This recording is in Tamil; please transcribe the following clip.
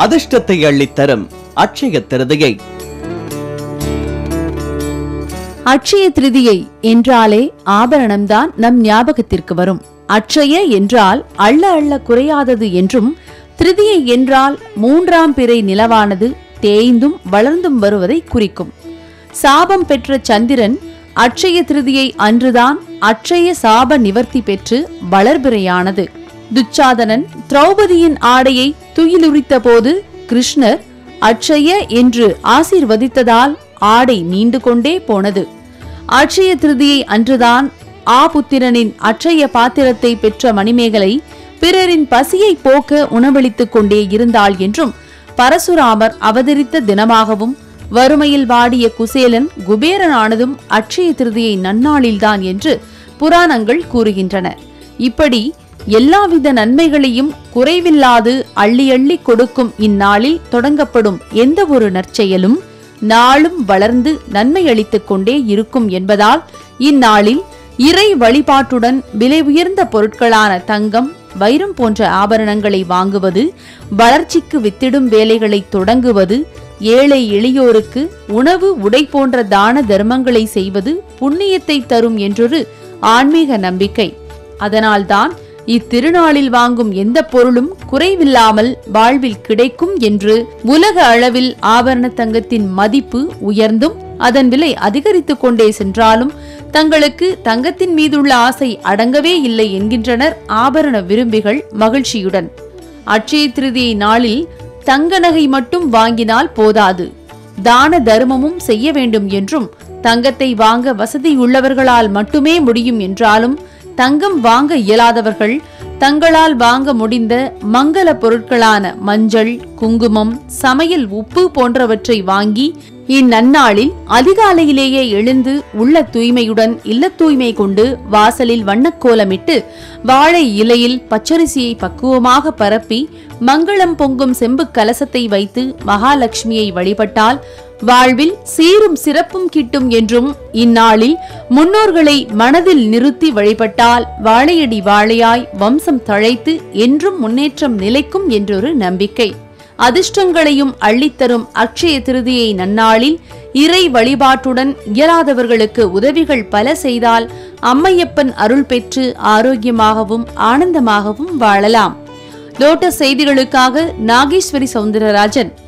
அதிர்ஷ்டத்தை அள்ளித்தரும் அட்சய திருதியை அட்சய திருதியை என்றாலே ஆபரணம்தான் நம் ஞாபகத்திற்கு வரும் அட்சய என்றால் அள்ள அள்ள குறையாதது என்றும் திருதியை என்றால் மூன்றாம் பிறை நிலவானது தேய்ந்தும் வளர்ந்தும் வருவதை குறிக்கும் சாபம் பெற்ற சந்திரன் அட்சய திருதியை அன்றுதான் அட்சய சாப நிவர்த்தி பெற்று வளர்பிறையானது துச்சாதனன் திரௌபதியின் ஆடையை துயிலுரித்த போது கிருஷ்ணர் அட்சய என்று ஆசீர்வதித்ததால் ஆடை நீண்டு கொண்டே போனது அட்சய திருதியை அன்றுதான் ஆபுத்திரனின் அட்சய பாத்திரத்தை பெற்ற மணிமேகலை பிறரின் பசியை போக்க உணவளித்துக் கொண்டே இருந்தாள் என்றும் பரசுராமர் அவதரித்த தினமாகவும் வறுமையில் வாடிய குசேலன் குபேரனானதும் அட்சய திருதியை நன்னாளில்தான் என்று புராணங்கள் கூறுகின்றன இப்படி எல்லாவித நன்மைகளையும் குறைவில்லாது அள்ளி அள்ளி கொடுக்கும் இந்நாளில் தொடங்கப்படும் எந்த ஒரு நற்செயலும் நாளும் வளர்ந்து நன்மை அளித்துக் கொண்டே இருக்கும் என்பதால் இந்நாளில் இறை வழிபாட்டுடன் விலை உயர்ந்த பொருட்களான தங்கம் வைரம் போன்ற ஆபரணங்களை வாங்குவது வளர்ச்சிக்கு வித்திடும் வேலைகளை தொடங்குவது ஏழை எளியோருக்கு உணவு உடை போன்ற தான தர்மங்களை செய்வது புண்ணியத்தை தரும் என்றொரு ஆன்மீக நம்பிக்கை அதனால்தான் இத்திருநாளில் வாங்கும் எந்த பொருளும் குறைவில்லாமல் வாழ்வில் கிடைக்கும் என்று உலக அளவில் ஆபரண தங்கத்தின் மதிப்பு உயர்ந்தும் அதன் விலை அதிகரித்துக் கொண்டே சென்றாலும் தங்களுக்கு தங்கத்தின் மீதுள்ள ஆசை அடங்கவே இல்லை என்கின்றனர் ஆபரண விரும்பிகள் மகிழ்ச்சியுடன் அட்சய திருதியை நாளில் தங்க நகை மட்டும் வாங்கினால் போதாது தான தர்மமும் செய்ய வேண்டும் என்றும் தங்கத்தை வாங்க வசதியுள்ளவர்களால் மட்டுமே முடியும் என்றாலும் தங்கம் வாங்க இயலாதவர்கள் தங்களால் வாங்க முடிந்த மங்கள பொருட்களான மஞ்சள் குங்குமம் சமையல் உப்பு போன்றவற்றை வாங்கி இந்நன்னாளில் அதிகாலையிலேயே எழுந்து உள்ள தூய்மையுடன் இல்ல தூய்மை கொண்டு வாசலில் வண்ணக்கோலமிட்டு வாழை இலையில் பச்சரிசியை பக்குவமாக பரப்பி மங்களம் பொங்கும் செம்பு கலசத்தை வைத்து மகாலட்சுமியை வழிபட்டால் வாழ்வில் சீரும் சிறப்பும் கிட்டும் என்றும் இந்நாளில் முன்னோர்களை மனதில் நிறுத்தி வழிபட்டால் வாழையடி வாழையாய் வம்சம் தழைத்து என்றும் முன்னேற்றம் நிலைக்கும் என்றொரு நம்பிக்கை அதிர்ஷ்டங்களையும் அள்ளித்தரும் அட்சய திருதியை நன்னாளில் இறை வழிபாட்டுடன் இயலாதவர்களுக்கு உதவிகள் பல செய்தால் அம்மையப்பன் அருள் பெற்று ஆரோக்கியமாகவும் ஆனந்தமாகவும் வாழலாம் லோட்டஸ் செய்திகளுக்காக நாகேஸ்வரி சவுந்தரராஜன்